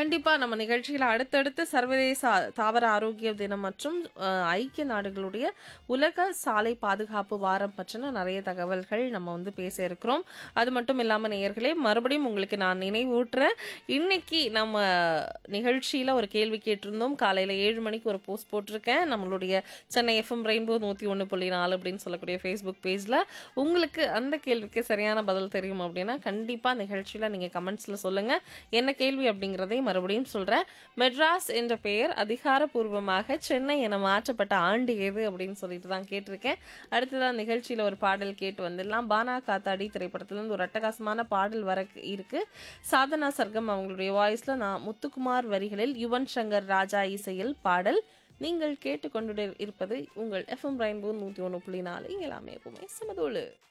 கண்டிப்பா நம்ம நிகழ்ச்சியில அடுத்தடுத்து சர்வதேச ஆ- தாவர ஆரோக்கிய தினம் மற்றும் அஹ், ஐக்கிய நாடுகளுடைய உலக சாலை பாதுகாப்பு வாரம் பற்றின நிறைய தகவல்கள் நம்ம வந்து பேச இருக்கிறோம் அது மட்டும் இல்லாம நேயர்களே மறுபடியும் உங்களுக்கு நான் நினைவூட்டுறேன் இன்னைக்கு நம்ம நிகழ்ச்சியில ஒரு கேள்வி கேட்டிருந்தோம் காலையில ஏழு மணிக்கு ஒரு போஸ்ட் போட்டிருக்கேன் நம்மளுடைய சென்னை எஃப்எம் ரெயின்போ நூத்தி ஒன்று புள்ளி நாலு அப்படின்னு சொல்லக்கூடிய ஃபேஸ்புக் பேஜ்ல உங்களுக்கு அந்த கேள்விக்கு சரியான பதில் தெரியும் அப்படின்னா கண்டிப்பா நிகழ்ச்சியில நீங்க கமெண்ட்ஸ்ல சொல்லுங்க என்ன கேள்வி அப்படிங்கிறதை மறுபடியும் சொல்றேன் மெட்ராஸ் என்ற பெயர் அதிகாரப்பூர்வமாக சென்னை என மாற்றப்பட்ட ஆண்டு எது அப்படின்னு சொல்லிட்டு தான் கேட்டிருக்கேன் அடுத்ததான் நிகழ்ச்சியில ஒரு பாடல் கேட்டு வந்துடலாம் பானா காத்தாடி திரைப்படத்திலிருந்து ஒரு அட்டகாசமான பாடல் வர இருக்கு சாதனா சர்க்கம் அவங்களுடைய வாய்ஸ்ல நான் முத்துக்குமார் வரிகளில் யுவன் சங்கர் ராஜா இசையில் பாடல் நீங்கள் கேட்டுக்கொண்டு இருப்பது உங்கள் எஃப்எம் ரெயின்போ நூற்றி ஒன்று புள்ளி நாலு இங்கே எல்லாமே எப்பவுமே சமதோடு